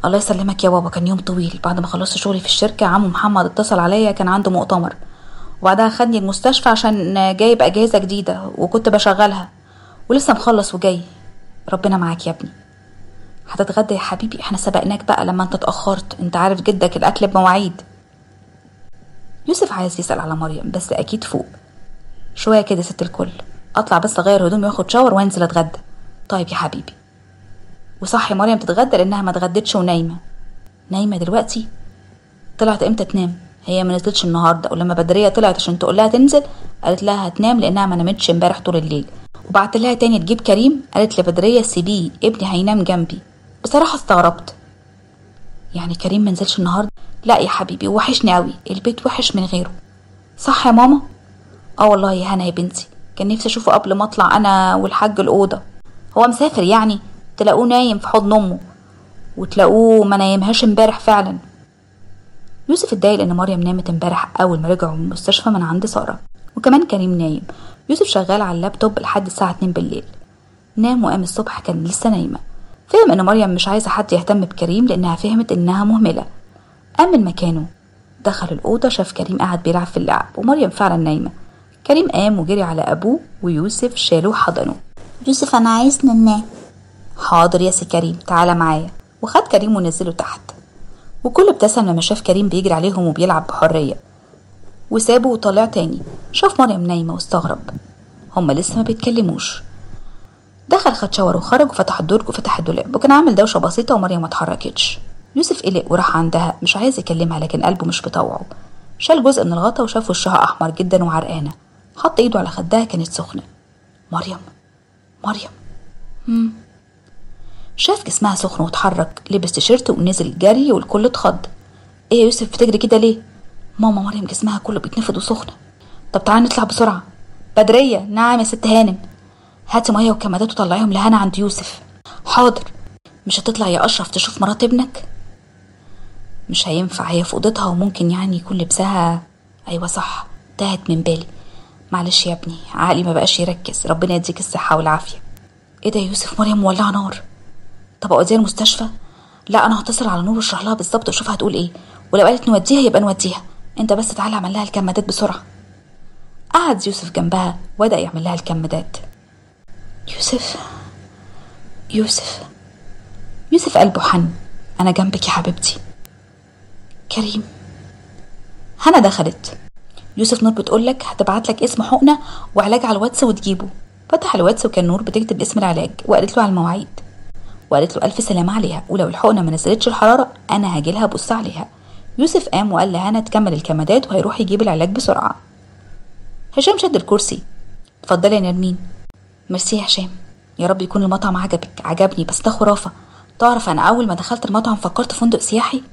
الله يسلمك يا بابا كان يوم طويل بعد ما خلصت شغلي في الشركة عمو محمد اتصل عليا كان عنده مؤتمر وبعدها خدني المستشفى عشان جايب أجهزة جديدة وكنت بشغلها ولسه مخلص وجاي ربنا معاك يا ابني هتتغدى يا حبيبي احنا سبقناك بقى لما انت اتأخرت انت عارف جدك الأكل بمواعيد يوسف عايز يسأل على مريم بس أكيد فوق شوية كده ست الكل أطلع بس أغير هدومي وآخد شاور وأنزل أتغدى طيب يا حبيبي وصحي مريم تتغدى لأنها ما اتغدتش ونايمة نايمة دلوقتي طلعت امتى تنام هي ما نزلتش النهارده ولما بدريه طلعت عشان تقول لها تنزل قالت لها هتنام لانها ما نامتش امبارح طول الليل وبعت لها تاني تجيب كريم قالت لبدريه سيبيه ابني هينام جنبي بصراحه استغربت يعني كريم ما نزلش النهارده لا يا حبيبي وحشني قوي البيت وحش من غيره صح يا ماما اه والله يا هنا يا بنتي كان نفسي اشوفه قبل ما اطلع انا والحاج الاوضه هو مسافر يعني تلاقوه نايم في حضن امه وتلاقوه ما نايمهاش امبارح فعلا يوسف اتضايق لان مريم نامت امبارح اول ما رجعوا من المستشفى من عند ساره وكمان كريم نايم يوسف شغال على اللابتوب لحد الساعه 2 بالليل نام وقام الصبح كان لسه نايمه فهم ان مريم مش عايزه حد يهتم بكريم لانها فهمت انها مهمله قام من مكانه دخل الاوضه شاف كريم قاعد بيلعب في اللعب ومريم فعلا نايمه كريم قام وجري على ابوه ويوسف شاله وحضنه يوسف انا عايز ننام حاضر يا سي كريم تعالى معايا وخد كريم ونزله تحت وكل ابتسم لما شاف كريم بيجري عليهم وبيلعب بحرية وسابه وطلع تاني شاف مريم نايمة واستغرب هما لسه ما بيتكلموش دخل خد شاور وخرج وفتح الدرج وفتح الدولاب وكان عامل دوشة بسيطة ومريم ما اتحركتش يوسف قلق وراح عندها مش عايز يكلمها لكن قلبه مش بطوعه شال جزء من الغطا وشاف وشها أحمر جدا وعرقانة حط ايده على خدها كانت سخنة مريم مريم مم. شاف جسمها سخن واتحرك لبس تيشيرت ونزل جري والكل اتخض ايه يا يوسف بتجري كده ليه ماما مريم جسمها كله بيتنفض وسخنة طب تعالى نطلع بسرعة بدرية نعم يا ست هانم هاتي مية وكمادات وطلعيهم لهنا عند يوسف حاضر مش هتطلع يا أشرف تشوف مرات ابنك مش هينفع هي في أوضتها وممكن يعني يكون لبسها أيوة صح تاهت من بالي معلش يا ابني عقلي ما بقاش يركز ربنا يديك الصحة والعافية ايه ده يا يوسف مريم مولعة نار طب اوديها المستشفى لا انا هتصل على نور واشرح لها بالظبط واشوف هتقول ايه ولو قالت نوديها يبقى نوديها انت بس تعالى اعمل لها الكمادات بسرعه قعد يوسف جنبها وبدا يعمل لها الكمادات يوسف يوسف يوسف قلبه حن انا جنبك يا حبيبتي كريم هنا دخلت يوسف نور بتقولك هتبعت لك اسم حقنه وعلاج على الواتس وتجيبه فتح الواتس وكان نور بتكتب اسم العلاج وقالت له على المواعيد وقالت له ألف سلامة عليها ولو الحقنة ما نزلتش الحرارة أنا هاجيلها بص عليها يوسف قام وقال لهنا تكمل الكمادات وهيروح يجيب العلاج بسرعة هشام شد الكرسي اتفضلي يا نرمين ميرسي يا هشام يا رب يكون المطعم عجبك عجبني بس ده خرافة تعرف أنا أول ما دخلت المطعم فكرت فندق سياحي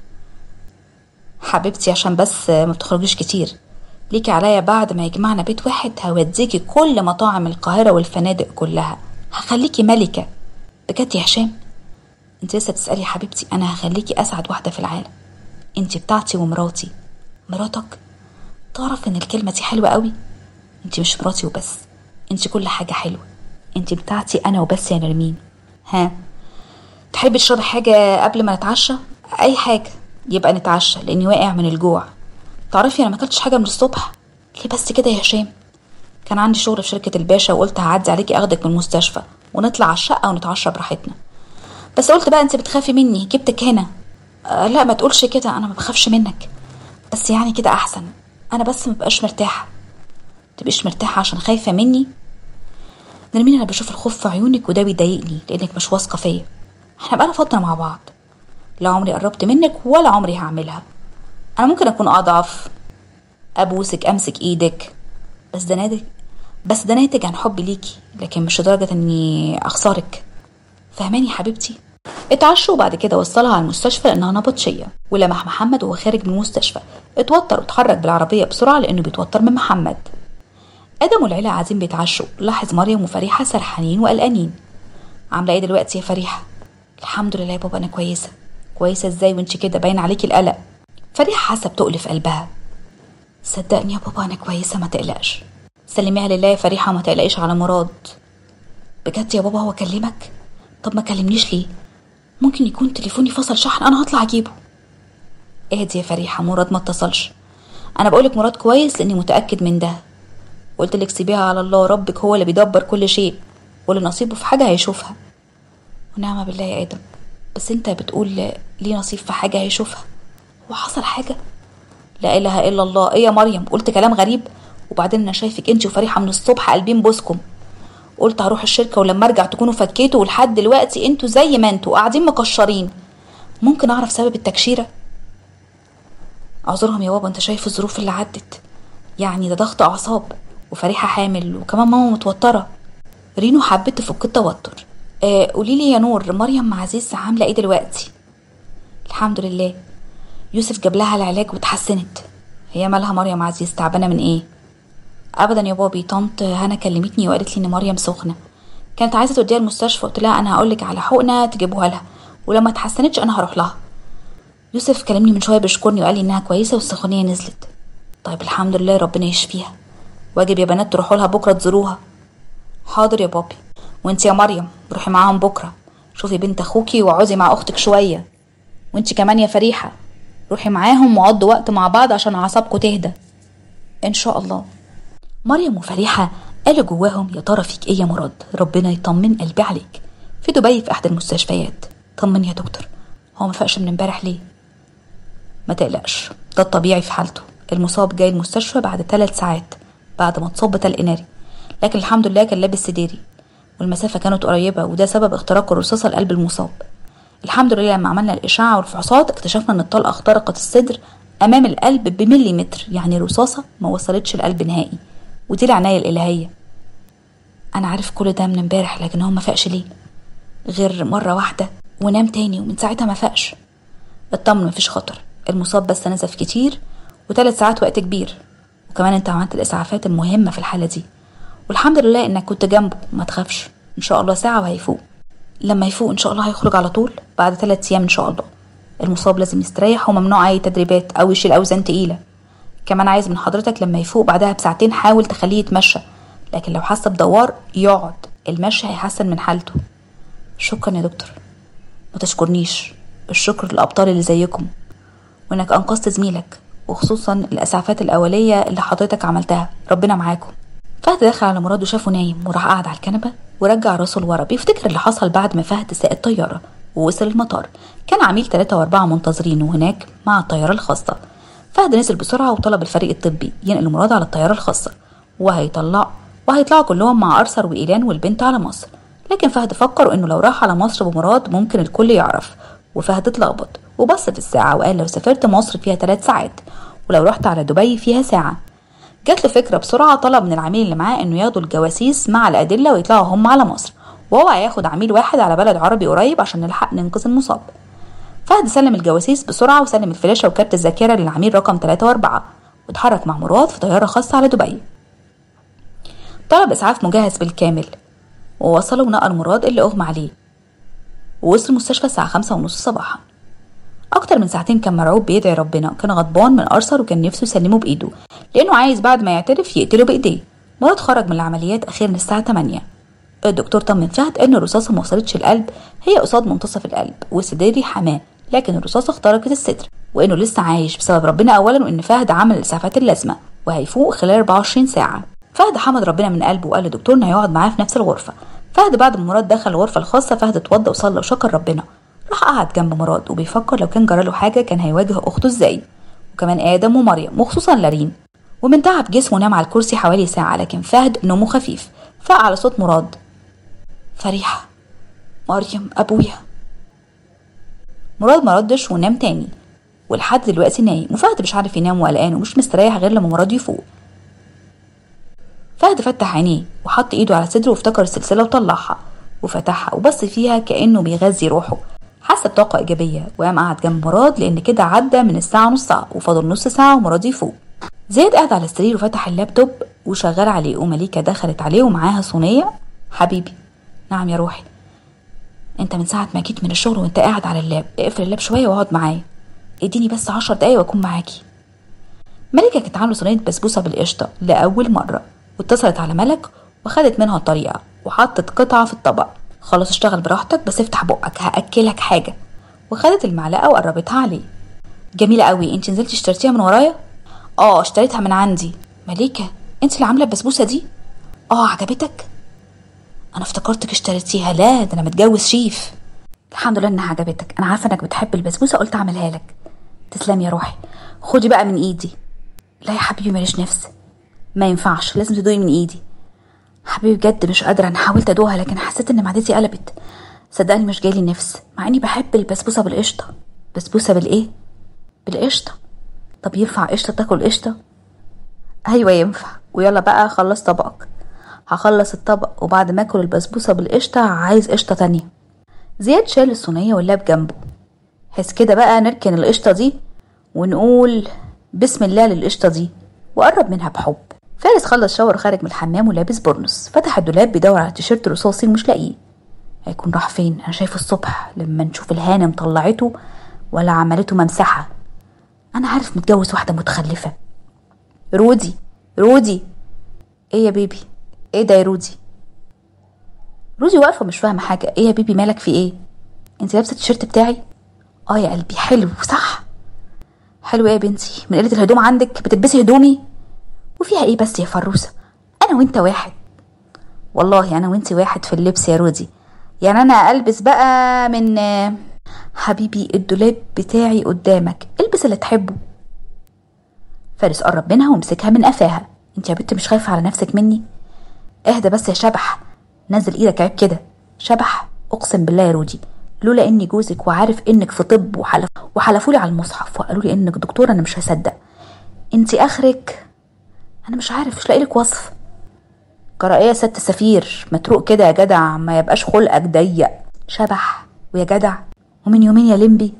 حبيبتي عشان بس ما بتخرجيش كتير ليكي عليا بعد ما يجمعنا بيت واحد هوديكي كل مطاعم القاهرة والفنادق كلها هخليكي ملكة بجد يا هشام انت لسه بتسألي يا حبيبتي انا هخليكي اسعد واحدة في العالم انت بتاعتي ومراتي مراتك تعرف ان الكلمة دي حلوة قوي انت مش مراتي وبس انت كل حاجة حلوة انت بتاعتي انا وبس يا نرمين ها تحبي تشربي حاجة قبل ما نتعشى اي حاجة يبقى نتعشى لاني واقع من الجوع تعرفي انا ما اكلتش حاجة من الصبح ليه بس كده يا هشام كان عندي شغل في شركة الباشا وقلت هعدي عليكي اخدك من المستشفى ونطلع على الشقة ونتعشى براحتنا بس قلت بقى انت بتخافي مني جبتك هنا آه لا ما تقولش كده انا ما بخافش منك بس يعني كده احسن انا بس ما بقاش مرتاحه تبقيش مرتاحه عشان خايفه مني نرمين انا بشوف الخوف في عيونك وده بيضايقني لانك مش واثقه فيا احنا بقالنا فتره مع بعض لا عمري قربت منك ولا عمري هعملها انا ممكن اكون اضعف ابوسك امسك ايدك بس ده ناتج بس ده ناتج عن حبي ليكي لكن مش لدرجه اني اخسرك فهماني يا حبيبتي اتعشوا وبعد كده وصلها على المستشفى لانها نبطشيه ولمح محمد وهو خارج من المستشفى اتوتر واتحرك بالعربيه بسرعه لانه بيتوتر من محمد ادم والعيله قاعدين بيتعشوا لاحظ مريم وفريحه سرحانين وقلقانين عامله ايه دلوقتي يا فريحه الحمد لله يا بابا انا كويسه كويسه ازاي وانت كده باين عليكي القلق فريحه حاسه بتقل في قلبها صدقني يا بابا انا كويسه ما تقلقش سلميها لله يا فريحه وما تقلقيش على مراد بجد يا بابا هو كلمك طب ما كلمنيش ليه ممكن يكون تليفوني فصل شحن انا هطلع اجيبه اهدي يا فريحه مراد ما اتصلش انا بقولك مراد كويس لاني متاكد من ده قلت لك سيبيها على الله ربك هو اللي بيدبر كل شيء واللي نصيبه في حاجه هيشوفها ونعم بالله يا ادم بس انت بتقول ليه نصيب في حاجه هيشوفها هو حصل حاجه لا اله الا الله ايه يا مريم قلت كلام غريب وبعدين انا شايفك انت وفريحه من الصبح قلبين بوسكم قلت هروح الشركه ولما ارجع تكونوا فكيتوا ولحد دلوقتي انتوا زي ما انتوا قاعدين مكشرين ممكن اعرف سبب التكشيره اعذرهم يا بابا انت شايف الظروف اللي عدت يعني ده ضغط اعصاب وفريحه حامل وكمان ماما متوتره رينو حبت تفك التوتر آه قولي لي يا نور مريم عزيز عامله ايه دلوقتي الحمد لله يوسف جاب لها العلاج واتحسنت هي مالها مريم عزيز تعبانه من ايه ابدا يا بابي طنط هنا كلمتني وقالت لي ان مريم سخنه كانت عايزه توديها المستشفى قلت لها انا هقولك على حقنه تجيبوها لها ولما اتحسنتش انا هروح لها يوسف كلمني من شويه بيشكرني وقال لي انها كويسه والسخونيه نزلت طيب الحمد لله ربنا يشفيها واجب يا بنات تروحوا لها بكره تزوروها حاضر يا بابي وانت يا مريم روحي معاهم بكره شوفي بنت اخوكي وعوزي مع اختك شويه وانت كمان يا فريحه روحي معاهم وقضوا وقت مع بعض عشان اعصابكم تهدى ان شاء الله مريم وفريحه قالوا جواهم يا ترى فيك ايه يا مراد ربنا يطمن قلبي عليك في دبي في احد المستشفيات طمن يا دكتور هو ما فاقش من امبارح ليه ما تقلقش ده الطبيعي في حالته المصاب جاي المستشفى بعد ثلاث ساعات بعد ما اتصاب بتلق ناري لكن الحمد لله كان لابس سديري والمسافة كانت قريبة وده سبب اختراق الرصاصة لقلب المصاب الحمد لله لما عملنا الإشعة والفحوصات اكتشفنا إن الطلقة اخترقت الصدر أمام القلب بمليمتر يعني الرصاصة ما وصلتش القلب نهائي ودي العناية الإلهية أنا عارف كل ده من امبارح لكن هو ما فاقش ليه غير مرة واحدة ونام تاني ومن ساعتها ما فاقش اطمن مفيش خطر المصاب بس نزف كتير وثلاث ساعات وقت كبير وكمان انت عملت الاسعافات المهمة في الحالة دي والحمد لله انك كنت جنبه ما تخافش ان شاء الله ساعة وهيفوق لما يفوق ان شاء الله هيخرج على طول بعد ثلاث ايام ان شاء الله المصاب لازم يستريح وممنوع اي تدريبات او يشيل اوزان تقيلة كمان عايز من حضرتك لما يفوق بعدها بساعتين حاول تخليه يتمشى لكن لو حس بدوار يقعد المشي هيحسن من حالته شكرا يا دكتور ما تشكرنيش الشكر للأبطال اللي زيكم وإنك أنقذت زميلك وخصوصا الإسعافات الأولية اللي حضرتك عملتها ربنا معاكم فهد دخل على مراد وشافه نايم وراح قعد على الكنبة ورجع راسه لورا بيفتكر اللي حصل بعد ما فهد ساق الطيارة ووصل المطار كان عميل ثلاثة وأربعة منتظرينه هناك مع الطيارة الخاصة فهد نزل بسرعة وطلب الفريق الطبي ينقل مراد على الطيارة الخاصة وهيطلع وهيطلعوا كلهم مع أرثر وإيلان والبنت على مصر لكن فهد فكر انه لو راح على مصر بمراد ممكن الكل يعرف وفهد اتلخبط وبص في الساعة وقال لو سافرت مصر فيها ثلاث ساعات ولو رحت على دبي فيها ساعة جات له فكرة بسرعة طلب من العميل اللي معاه انه ياخدوا الجواسيس مع الأدلة ويطلعوا هم على مصر وهو هياخد عميل واحد على بلد عربي قريب عشان نلحق ننقذ المصاب فهد سلم الجواسيس بسرعة وسلم الفلاشة وكارت الذاكرة للعميل رقم 3 و4 واتحرك مع مراد في طيارة خاصة على دبي طلب إسعاف مجهز بالكامل ووصلوا ونقل مراد اللي أغمى عليه ووصل المستشفى الساعة خمسة ونص صباحا أكتر من ساعتين كان مرعوب بيدعي ربنا كان غضبان من أرثر وكان نفسه يسلمه بإيده لأنه عايز بعد ما يعترف يقتله بإيديه مراد خرج من العمليات أخيرا الساعة 8 الدكتور طمن فهد إن الرصاصة موصلتش القلب هي قصاد منتصف القلب والسديري حماه لكن الرصاصة اخترقت الصدر وإنه لسه عايش بسبب ربنا أولا وإن فهد عمل الإسعافات اللازمة وهيفوق خلال 24 ساعة فهد حمد ربنا من قلبه وقال للدكتور إنه هيقعد معاه في نفس الغرفة فهد بعد ما مراد دخل الغرفة الخاصة فهد اتوضى وصلى وشكر ربنا راح قعد جنب مراد وبيفكر لو كان جراله حاجة كان هيواجه أخته ازاي وكمان آدم ومريم وخصوصا لارين ومن تعب جسمه نام على الكرسي حوالي ساعة لكن فهد نومه خفيف فاق على صوت مراد فريحة مريم أبويا مراد مردش ونام تاني ولحد دلوقتي نايم وفهد مش عارف ينام وقلقان ومش مستريح غير لما مراد يفوق فهد فتح عينيه وحط ايده على صدره وافتكر السلسلة وطلعها وفتحها وبص فيها كأنه بيغذي روحه حس بطاقة إيجابية وقام قعد جنب مراد لأن كده عدى من الساعة نص ساعة وفاضل نص ساعة ومراد يفوق زياد قاعد على السرير وفتح اللابتوب وشغال عليه ومليكة دخلت عليه ومعاها صينية حبيبي نعم يا روحي انت من ساعة ما جيت من الشغل وانت قاعد على اللاب اقفل اللاب شوية واقعد معايا اديني بس عشر دقايق واكون معاكي ملكة كانت عاملة صينية بسبوسة بالقشطة لأول مرة واتصلت على ملك وخدت منها الطريقة وحطت قطعة في الطبق خلاص اشتغل براحتك بس افتح بقك هاكلك حاجه وخدت المعلقه وقربتها عليه جميله قوي انت نزلتي اشتريتيها من ورايا اه اشتريتها من عندي مليكه انت اللي عامله البسبوسه دي اه عجبتك انا افتكرتك اشتريتيها لا ده انا متجوز شيف الحمد لله انها عجبتك انا عارفه انك بتحب البسبوسه قلت اعملها لك تسلمي يا روحي خدي بقى من ايدي لا يا حبيبي ماليش نفس ما ينفعش لازم تدوقي من ايدي حبيبي بجد مش قادره انا حاولت ادوقها لكن حسيت ان معدتي قلبت صدقني مش جايلي نفس مع اني بحب البسبوسه بالقشطه بسبوسه بالايه بالقشطه طب ينفع قشطه تاكل قشطه ايوه ينفع ويلا بقى خلص طبقك هخلص الطبق وبعد ما اكل البسبوسه بالقشطه عايز قشطه تانية زياد شال الصينيه واللاب جنبه حس كده بقى نركن القشطه دي ونقول بسم الله للقشطه دي وقرب منها بحب فارس خلص شاور خارج من الحمام ولابس بورنوس فتح الدولاب بيدور على تيشيرت رصاصي مش لاقيه هيكون راح فين انا شايفه الصبح لما نشوف الهانم طلعته ولا عملته ممسحه انا عارف متجوز واحده متخلفه رودي رودي ايه يا بيبي ايه ده يا رودي رودي واقفه مش فاهمه حاجه ايه يا بيبي مالك في ايه انت لابسه التيشيرت بتاعي اه يا قلبي حلو صح حلو ايه يا بنتي من قله الهدوم عندك بتلبسي هدومي وفيها ايه بس يا فروسه انا وانت واحد والله انا وانت واحد في اللبس يا رودي يعني انا البس بقى من حبيبي الدولاب بتاعي قدامك البس اللي تحبه فارس قرب منها ومسكها من قفاها انت يا بنت مش خايفه على نفسك مني اهدى بس يا شبح نزل ايدك عيب كده شبح اقسم بالله يا رودي لولا اني جوزك وعارف انك في طب وحلف وحلفولي على المصحف وقالوا لي انك دكتوره انا مش هصدق انت اخرك انا مش عارف مش لاقي لك وصف قرأيه يا ست سفير متروق كده يا جدع ما يبقاش خلقك ضيق شبح ويا جدع ومن يومين يا لمبي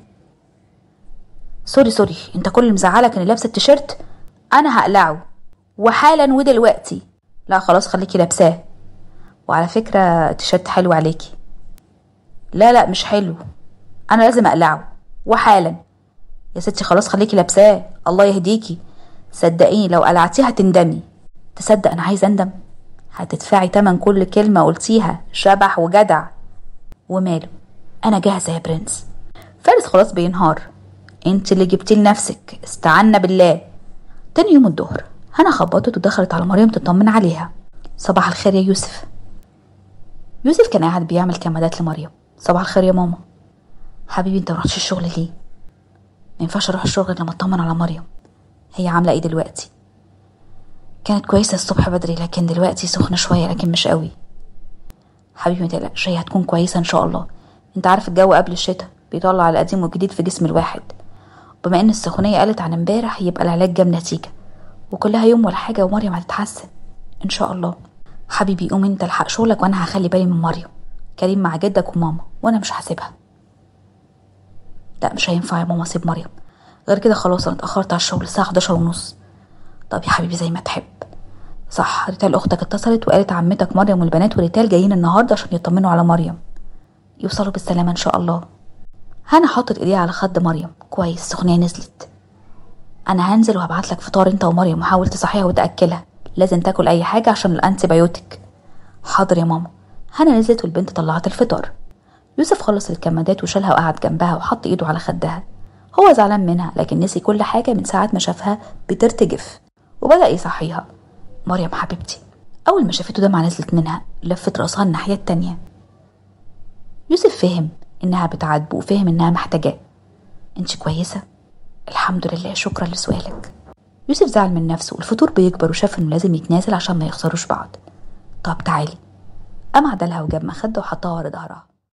سوري سوري انت كل اللي مزعلك اني لابسه التيشيرت انا هقلعه وحالا ودلوقتي لا خلاص خليكي لابساه وعلى فكرة التيشيرت حلو عليكي لا لا مش حلو انا لازم اقلعه وحالا يا ستي خلاص خليكي لابساه الله يهديكي صدقيني لو قلعتيه هتندمي تصدق انا عايز اندم هتدفعي تمن كل كلمة قلتيها شبح وجدع وماله انا جاهزة يا برنس فارس خلاص بينهار انت اللي جبتي لنفسك استعنا بالله تاني يوم الظهر هنا خبطت ودخلت على مريم تطمن عليها صباح الخير يا يوسف يوسف كان قاعد بيعمل كمادات لمريم صباح الخير يا ماما حبيبي انت مرحتش الشغل ليه ما ينفعش اروح الشغل لما اطمن على مريم هي عامله ايه دلوقتي كانت كويسه الصبح بدري لكن دلوقتي سخنه شويه لكن مش قوي حبيبي ما تقلقش هي هتكون كويسه ان شاء الله انت عارف الجو قبل الشتاء بيطلع القديم والجديد في جسم الواحد بما ان السخونيه قلت عن امبارح يبقى العلاج جاب نتيجه وكلها يوم ولا حاجه ومريم هتتحسن ان شاء الله حبيبي قوم انت الحق شغلك وانا هخلي بالي من مريم كريم مع جدك وماما وانا مش هسيبها لا مش هينفع يا ماما اسيب مريم غير كده خلاص انا اتاخرت على الشغل الساعه 11 ونص طب يا حبيبي زي ما تحب صح ريتال اختك اتصلت وقالت عمتك مريم والبنات وريتال جايين النهارده عشان يطمنوا على مريم يوصلوا بالسلامه ان شاء الله هنا حطت ايديها على خد مريم كويس السخونيه نزلت انا هنزل وهبعت لك فطار انت ومريم وحاول تصحيها وتاكلها لازم تاكل اي حاجه عشان الانتي بايوتيك حاضر يا ماما هنا نزلت والبنت طلعت الفطار يوسف خلص الكمادات وشالها وقعد جنبها وحط ايده على خدها هو زعلان منها لكن نسي كل حاجة من ساعة ما شافها بترتجف وبدأ يصحيها مريم حبيبتي أول ما شافته دمعة نزلت منها لفت راسها الناحية التانية يوسف فهم إنها بتعاتبه وفهم إنها محتاجاه انت كويسة؟ الحمد لله شكرا لسؤالك يوسف زعل من نفسه والفطور بيكبر وشاف إنه لازم يتنازل عشان ما يخسروش بعض طب تعالي قام عدلها وجاب مخدة وحطها ورا ظهرها